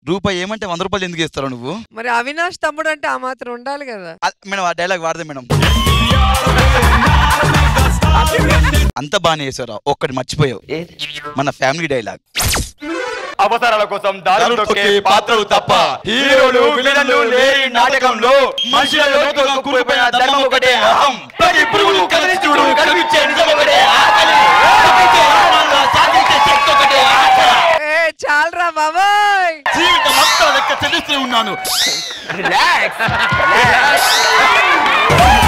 రూపాయి ఏమంటే వంద రూపాయలు ఎందుకు ఇస్తావు నువ్వు మరి అవినాష్ తమ్ముడు అంటే ఆ మాత్రం ఉండాలి కదా అ- మేడం ఆ డైలాగ్ వాడదే మేడం అంత బాగానే చేసారా ఒక్కటి మర్చిపోయావు మన ఫ్యామిలీ డైలాగ్ అవసరాల కోసం దారులు తొక్కే పాత్రలు తప్ప హీరోలు విలన్లు లేని నాటకంలో మనుషులలో కూలిపోయిన ధర్మం ఒకటే అహం ప్రతి పురుగులు కలిసి చూడు కనిపించే నిజం ఒకటే ఆకలి తప్పించే ఆత్మల్లో సాధించే శక్తి ఒకటే ఆశ ఏ చాలరా బాబాయ్ జీవితం అంతా లెక్క చెల్లిస్తూ ఉన్నాను రిలాక్స్